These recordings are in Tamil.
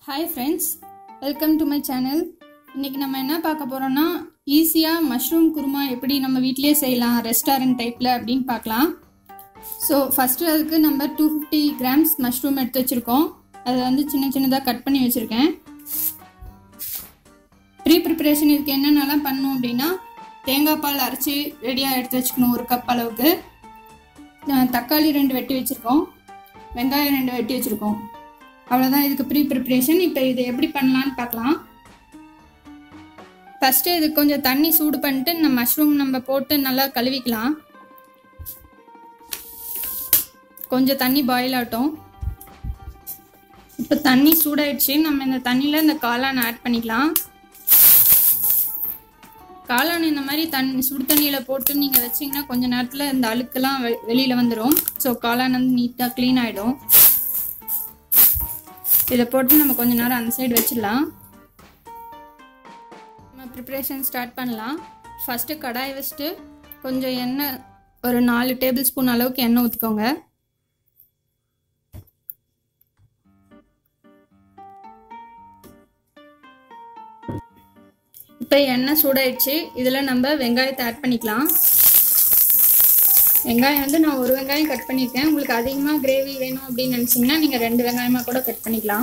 hi friends welcome to my channel இன்றைக்கி நம்ம என்ன பார்க்க போகிறோம்னா ஈஸியாக மஷ்ரூம் குருமா எப்படி நம்ம வீட்டிலேயே செய்யலாம் ரெஸ்டாரண்ட் டைப்பில் அப்படின்னு பார்க்கலாம் ஸோ ஃபஸ்ட்டு அதுக்கு நம்ம டூ ஃபிஃப்டி கிராம்ஸ் மஷ்ரூம் எடுத்து வச்சுருக்கோம் அதை வந்து சின்ன சின்னதாக கட் பண்ணி வச்சுருக்கேன் ப்ரீ ப்ரிப்பரேஷன் இதுக்கு என்னென்னலாம் பண்ணணும் அப்படின்னா தேங்காய் பால் அரைச்சி ரெடியாக எடுத்து வச்சுக்கணும் ஒரு கப் அளவுக்கு அஹ் தக்காளி ரெண்டு வெட்டி வச்சுருக்கோம் வெங்காயம் ரெண்டு வெட்டி வச்சுருக்கோம் அவ்வளோதான் இதுக்கு ப்ரீ ப்ரிப்ரேஷன் இப்போ இது எப்படி பண்ணலான்னு பார்க்கலாம் ஃபஸ்ட்டு இது கொஞ்சம் தண்ணி சூடு பண்ணிட்டு இந்த மஷ்ரூம் நம்ம போட்டு நல்லா கழுவிக்கலாம் கொஞ்சம் தண்ணி பாயில் ஆகட்டும் இப்போ தண்ணி சூடாயிடுச்சு நம்ம இந்த தண்ணியில் இந்த காளான் ஆட் பண்ணிக்கலாம் காளான் இந்த மாதிரி தண்ணி சுடு தண்ணியில் போட்டு நீங்கள் வச்சிங்கன்னா கொஞ்ச நேரத்தில் இந்த அழுக்கெல்லாம் வெ வெளியில் வந்துடும் ஸோ காளான் வந்து நீட்டாக க்ளீன் ஆகிடும் இதை போட்டு நம்ம கொஞ்ச நேரம் அந்த சைடு வச்சிடலாம் நம்ம ப்ரிப்ரேஷன் ஸ்டார்ட் பண்ணலாம் ஃபஸ்ட்டு கடாய் வச்சுட்டு கொஞ்சம் எண்ணெய் ஒரு நாலு டேபிள் ஸ்பூன் அளவுக்கு எண்ணெய் ஊற்றிக்கோங்க இப்போ எண்ணெய் சூடாயிடுச்சு இதில் நம்ம வெங்காயத்தை ஆட் பண்ணிக்கலாம் வெங்காயம் வந்து நான் ஒரு வெங்காயம் கட் பண்ணியிருக்கேன் உங்களுக்கு அதிகமாக கிரேவி வேணும் அப்படின்னு நினச்சிங்கன்னா நீங்கள் ரெண்டு வெங்காயமாக கூட கட் பண்ணிக்கலாம்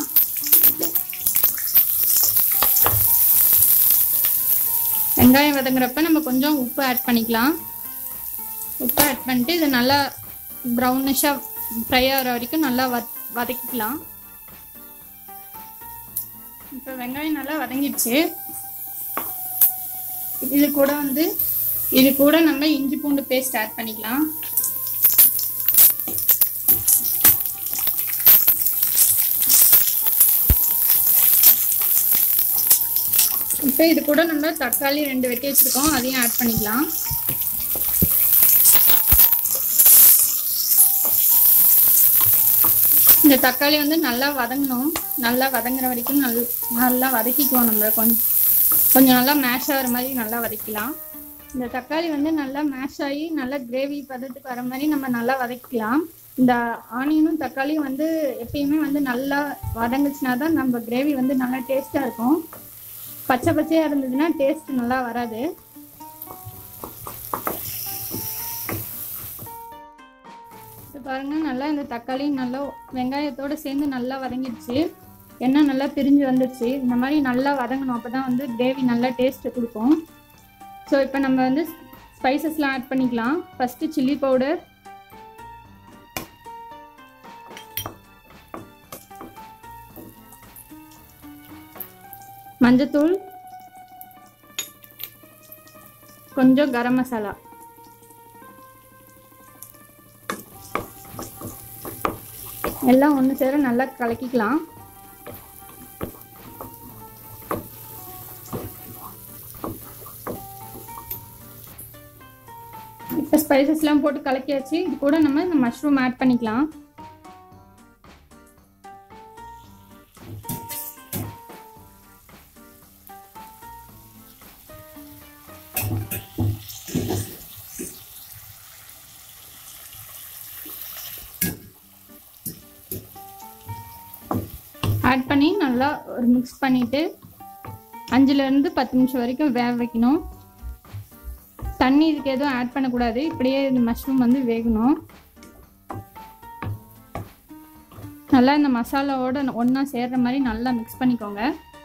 வெங்காயம் வதங்குறப்ப நம்ம கொஞ்சம் உப்பு ஆட் பண்ணிக்கலாம் உப்பு ஆட் பண்ணிட்டு இது நல்லா ப்ரௌனிஷாக ஃப்ரை ஆகிற வரைக்கும் நல்லா வ வதக்கிக்கலாம் இப்போ வெங்காயம் நல்லா வதங்கிடுச்சு இது கூட வந்து இது கூட நம்ம இஞ்சி பூண்டு பேஸ்ட் ஆட் பண்ணிக்கலாம் இப்போ இது கூட நம்ம தக்காளி ரெண்டு வெட்டி வச்சுருக்கோம் அதையும் ஆட் பண்ணிக்கலாம் இந்த தக்காளி வந்து நல்லா வதங்கணும் நல்லா வதங்குற வரைக்கும் நல் நல்லா வதக்கிக்குவோம் நம்ம கொஞ்சம் கொஞ்சம் நல்லா மேஷ் ஆகிற மாதிரி நல்லா வதக்கலாம் இந்த தக்காளி வந்து நல்லா மேஷ் ஆகி நல்லா கிரேவி பதத்துக்கு வர மாதிரி நம்ம நல்லா வதக்கலாம் இந்த ஆனியனும் தக்காளியும் வந்து எப்பயுமே வந்து நல்லா வதங்குச்சுனா தான் நம்ம கிரேவி வந்து நல்லா டேஸ்ட்டாக இருக்கும் பச்சை பச்சையாக இருந்ததுன்னா டேஸ்ட் நல்லா வராது இப்போ பாருங்கள் நல்லா இந்த தக்காளி நல்லா வெங்காயத்தோடு சேர்ந்து நல்லா வதங்கிடுச்சு எண்ணெய் நல்லா பிரிஞ்சு வந்துடுச்சு இந்த மாதிரி நல்லா வதங்கணும் அப்போ தான் வந்து கிரேவி நல்லா டேஸ்ட்டு கொடுக்கும் ஸோ இப்போ நம்ம வந்து ஸ்பைசஸ்லாம் ஆட் பண்ணிக்கலாம் ஃபஸ்ட்டு சில்லி பவுடர் மஞ்சத்தூள் கொஞ்சம் கரம் மசாலா எல்லாம் ஒன்று சேர நல்லா கலக்கிக்கலாம் இப்போ ஸ்பைசஸ்லாம் போட்டு கலக்கியாச்சு இது கூட நம்ம இந்த மஷ்ரூம் ஆட் பண்ணிக்கலாம் ஆட் பண்ணி நல்லா ஒரு மிக்ஸ் பண்ணிவிட்டு அஞ்சுலேருந்து பத்து நிமிஷம் வரைக்கும் வேக வைக்கணும் தண்ணி இதுக்கு எதுவும் ஆட் பண்ணக்கூடாது இப்படியே இந்த மஷ்ரூம் வந்து வேகணும் நல்லா இந்த மசாலாவோட ஒன்றா சேர்ற மாதிரி நல்லா மிக்ஸ் பண்ணிக்கோங்க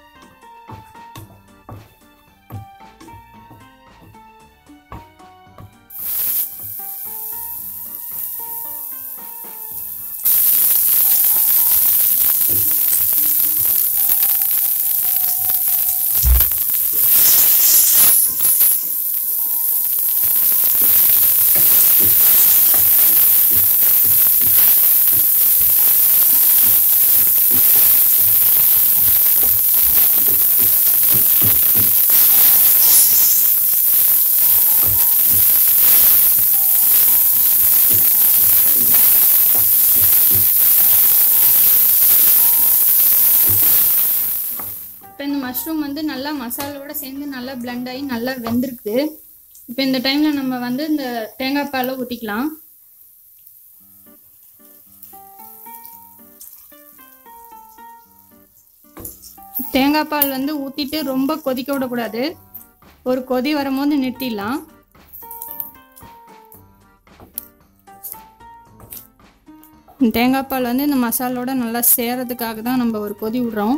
இப்போ இந்த மஷ்ரூம் வந்து நல்லா மசாலாவோட சேர்ந்து நல்லா பிளெண்ட் ஆகி நல்லா வெந்திருக்கு இப்போ இந்த டைமில் நம்ம வந்து இந்த தேங்காய் பாலை ஊற்றிக்கலாம் தேங்காய் பால் வந்து ஊற்றிட்டு ரொம்ப கொதிக்க விடக்கூடாது ஒரு கொதி வரும்போது நிறுத்திடலாம் தேங்காய் பால் வந்து இந்த மசாலோட நல்லா சேரதுக்காக தான் நம்ம ஒரு கொதி விடுறோம்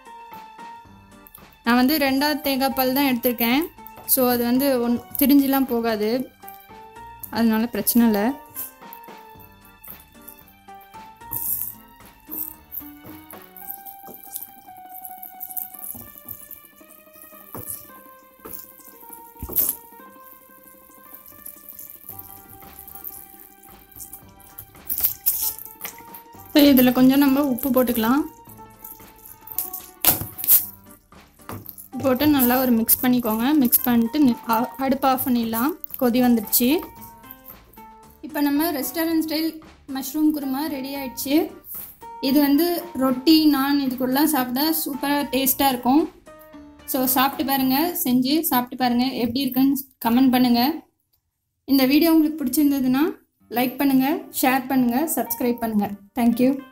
நான் வந்து ரெண்டாவது தேங்காய் பால் தான் எடுத்திருக்கேன் ஸோ அது வந்து ஒன் திரிஞ்சுலாம் போகாது அதனால பிரச்சனை இல்லை இதில் கொஞ்சம் நம்ம உப்பு போட்டுக்கலாம் போட்டு நல்லா ஒரு மிக்ஸ் பண்ணிக்கோங்க மிக்ஸ் பண்ணிட்டு நி- ஆ- அடுப்பு ஆஃப் பண்ணிடலாம் கொதி வந்துடுச்சு இப்போ நம்ம restaurant style mushroom kurma ready ஆயிடுச்சு இது வந்து ரொட்டி நான் இதுக்குள்ளலாம் சாப்பிட்டா சூப்பராக டேஸ்ட்டாக இருக்கும் ஸோ சாப்பிட்டு பாருங்கள் செஞ்சு சாப்பிட்டு பாருங்கள் எப்படி இருக்குன்னு கமெண்ட் பண்ணுங்கள் இந்த வீடியோ உங்களுக்கு பிடிச்சிருந்ததுன்னா லைக் பண்ணுங்கள் ஷேர் பண்ணுங்கள் சப்ஸ்கிரைப் பண்ணுங்கள் தேங்க்யூ